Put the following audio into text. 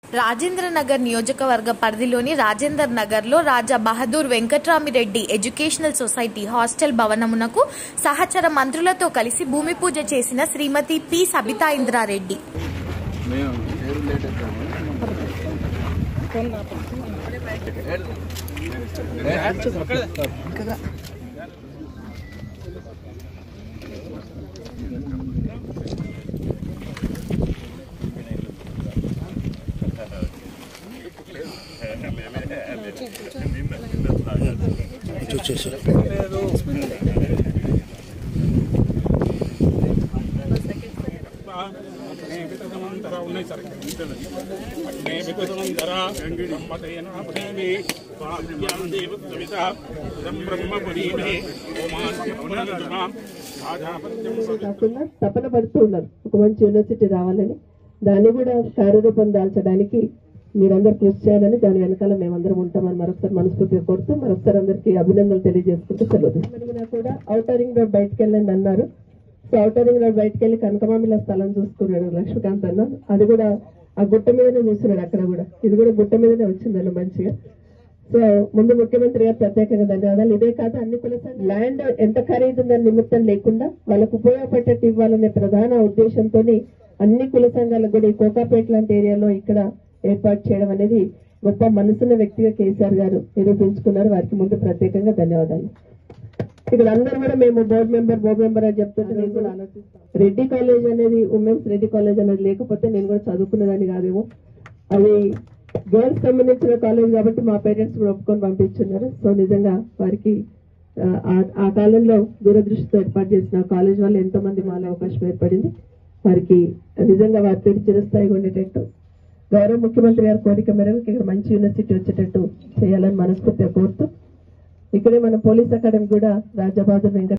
రాజేంద్ర నగర్ నియోజకవర్గ పరిధిలోని రాజేందర్ నగర్లో Raja Bahadur Venkatramireddy educational society hostel భవనమునకు సహచర మంత్రులతో కలిసి భూమి పూజ చేసిన శ్రీమతి పి సబితా ఇంద్రారెడ్డి మేము ఏడు లేట్ అవుతాము కాకుండా తపన పడుతూ ఉన్నారు ఒక మంచి యూనివర్సిటీ రావాలని దాన్ని కూడా కార్యరూపం దాల్చడానికి మీరందరూ కృషి చేయాలని దాని వెనకాల మేమందరం ఉంటామని మరొకసారి మనస్ఫూర్తిగా కోరుతూ మరొకసారి అందరికీ అభినందనలు తెలియజేసుకుంటూ సెలవు తీసుకుంటున్నా కూడా ఔటర్ రింగ్ రోడ్ బయటకు వెళ్ళండి అన్నారు సో ఔటర్ రింగ్ రోడ్ బయటకు వెళ్ళి కనకమామిల స్థలం చూసుకున్నాడు లక్ష్మీకాంత్ అన్న అది కూడా ఆ గుట్ట మీదనే చూస్తున్నాడు అక్కడ కూడా ఇది కూడా గుట్ట మీదనే వచ్చిందన్న మంచిగా సో ముందు ముఖ్యమంత్రి గారు ప్రత్యేకంగా ధన్యవాదాలు ఇదే కాదు అన్ని కులసాలు ల్యాండ్ ఎంత ఖరీదుందని నిమిత్తం లేకుండా వాళ్ళకు ఉపయోగపడేట్టు ఇవ్వాలనే ప్రధాన ఉద్దేశంతో అన్ని కుల సంఘాలకు కూడా ఈ కోకాపేట లాంటి ఏరియాలో ఇక్కడ ఏర్పాటు చేయడం అనేది గొప్ప మనసున్న వ్యక్తిగా కేసీఆర్ గారు నిరూపించుకున్నారు వారికి ముందు ప్రత్యేకంగా ధన్యవాదాలు ఇక్కడ అందరూ కూడా మేము బోర్డు మెంబర్ బోర్డు మెంబర్ అని చెప్తుంటే నేను కూడా ఆలోచిస్తాను రెడ్డి కాలేజ్ అనేది ఉమెన్స్ రెడ్డి కాలేజ్ అనేది లేకపోతే నేను కూడా చదువుకునేదాన్ని కాదేమో అది గర్ల్స్ సంబంధించిన కాలేజ్ కాబట్టి మా పేరెంట్స్ కూడా ఒప్పుకొని పంపించున్నారు సో నిజంగా వారికి ఆ, ఆ- ఆ కాలంలో దూరదృష్టితో ఏర్పాటు చేసిన కాలేజ్ వల్ల ఎంతో మంది మాలో అవకాశం ఏర్పడింది వారికి నిజంగా వారి పేరు చిరస్థాయిగా ఉండేటట్టు గౌరవ ముఖ్యమంత్రి గారి కోరిక మేరకు ఇక్కడ మంచి యూనివర్సిటీ వచ్చేటట్టు చేయాలని మనస్ఫూర్తిగా కోరుతూ ఇక్కడే మన పోలీస్ అకాడమీ కూడా రాజాబాదు వెంకట